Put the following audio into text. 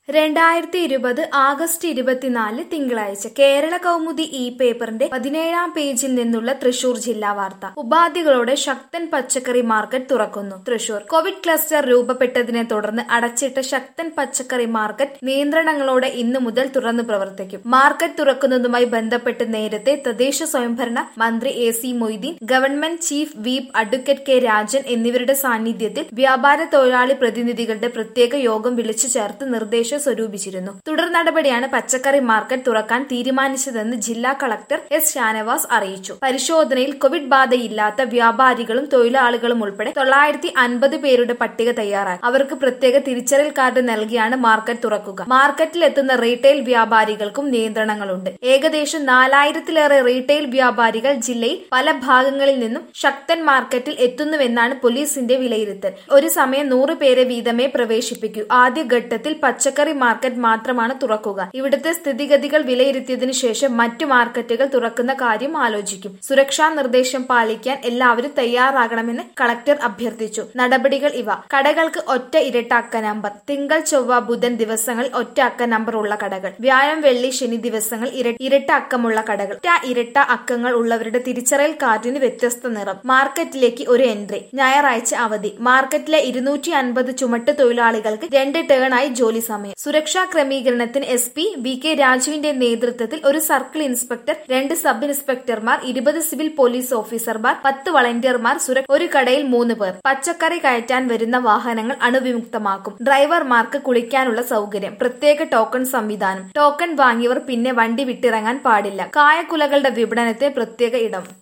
രണ്ടായിരത്തി ഇരുപത് ആഗസ്റ്റ് ഇരുപത്തിനാല് തിങ്കളാഴ്ച കേരള കൗമുദി ഇ പേപ്പറിന്റെ പതിനേഴാം പേജിൽ നിന്നുള്ള തൃശൂർ ജില്ലാ വാർത്ത ഉപാധികളോടെ ശക്തൻ പച്ചക്കറി മാർക്കറ്റ് തുറക്കുന്നു തൃശൂർ കോവിഡ് ക്ലസ്റ്റർ രൂപപ്പെട്ടതിനെ തുടർന്ന് അടച്ചിട്ട ശക്തൻ പച്ചക്കറി മാർക്കറ്റ് നിയന്ത്രണങ്ങളോടെ ഇന്നു മുതൽ തുറന്നു പ്രവർത്തിക്കും മാർക്കറ്റ് തുറക്കുന്നതുമായി ബന്ധപ്പെട്ട് നേരത്തെ തദ്ദേശ സ്വയംഭരണ മന്ത്രി A C Moideen government chief whip advocate K Rajan എന്നിവരുടെ സാന്നിധ്യത്തിൽ വ്യാപാര തൊഴിലാളി പ്രതിനിധികളുടെ പ്രത്യേക യോഗം വിളിച്ചു ചേർത്ത് നിർദ്ദേശം സ്വരൂപിച്ചിരുന്നു തുടർ നടപടിയാണ് പച്ചക്കറി മാർക്കറ്റ് തുറക്കാൻ തീരുമാനിച്ചതെന്ന് ജില്ലാ കളക്ടർ എസ് ഷാനവാസ് അറിയിച്ചു പരിശോധനയിൽ കോവിഡ് ബാധയില്ലാത്ത വ്യാപാരികളും തൊഴിലാളികളും ഉൾപ്പെടെ തൊള്ളായിരത്തി അൻപത് പേരുടെ പട്ടിക തയ്യാറാക്കി അവർക്ക് പ്രത്യേക തിരിച്ചറിയൽ കാർഡ് നൽകിയാണ് മാർക്കറ്റ് തുറക്കുക മാർക്കറ്റിൽ എത്തുന്ന റീറ്റെയിൽ വ്യാപാരികൾക്കും നിയന്ത്രണങ്ങളുണ്ട് ഏകദേശം നാലായിരത്തിലേറെ റീറ്റെയിൽ വ്യാപാരികൾ ജില്ലയിൽ പല ഭാഗങ്ങളിൽ നിന്നും ശക്തൻ മാർക്കറ്റിൽ എത്തുന്നുവെന്നാണ് പോലീസിന്റെ വിലയിരുത്തൽ ഒരു സമയം നൂറ് പേരെ വീതമേ പ്രവേശിപ്പിക്കൂ ആദ്യഘട്ടത്തിൽ പച്ചക്കറി മാർക്കറ്റ് മാത്രമാണ് തുറക്കുക ഇവിടുത്തെ സ്ഥിതിഗതികൾ വിലയിരുത്തിയതിനു ശേഷം മറ്റു മാർക്കറ്റുകൾ തുറക്കുന്ന കാര്യം ആലോചിക്കും സുരക്ഷാ നിർദ്ദേശം പാലിക്കാൻ എല്ലാവരും തയ്യാറാകണമെന്ന് കളക്ടർ അഭ്യർത്ഥിച്ചു നടപടികൾ ഇവ കടകൾക്ക് ഒറ്റ ഇരട്ട അക്ക നമ്പർ തിങ്കൾ ചൊവ്വ ബുധൻ ദിവസങ്ങളിൽ ഒറ്റ അക്ക നമ്പർ ഉള്ള കടകൾ വ്യാഴം വെള്ളി ശനി ദിവസങ്ങൾ ഇര- ഇരട്ട അക്കമുള്ള കടകൾ ഒറ്റ ഇരട്ട അക്കങ്ങൾ ഉള്ളവരുടെ തിരിച്ചറിയൽ കാർഡിന് വ്യത്യസ്ത നിറം മാർക്കറ്റിലേക്ക് ഒരു എൻട്രി ഞായറാഴ്ച അവധി മാർക്കറ്റിലെ ഇരുന്നൂറ്റി അൻപത് ചുമട്ട് തൊഴിലാളികൾക്ക് രണ്ട് ടേണായി ജോലി സമയം സുരക്ഷാ ക്രമീകരണത്തിന് എസ് പി വി കെ രാജുവിന്റെ നേതൃത്വത്തിൽ ഒരു സർക്കിൾ ഇൻസ്പെക്ടർ രണ്ട് സബ് ഇൻസ്പെക്ടർമാർ ഇരുപത് സിവിൽ പോലീസ് ഓഫീസർമാർ പത്ത് വളണ്ടിയർമാർ സുര ഒരു കടയിൽ മൂന്ന് പേർ പച്ചക്കറി കയറ്റാൻ വരുന്ന വാഹനങ്ങൾ അണുവിമുക്തമാക്കും ഡ്രൈവർമാർക്ക് കുളിക്കാനുള്ള സൗകര്യം പ്രത്യേക ടോക്കൺ സംവിധാനം ടോക്കൺ വാങ്ങിയവർ പിന്നെ വണ്ടി വിട്ടിറങ്ങാൻ പാടില്ല കായക്കുലകളുടെ വിപണനത്തിന് പ്രത്യേക ഇടം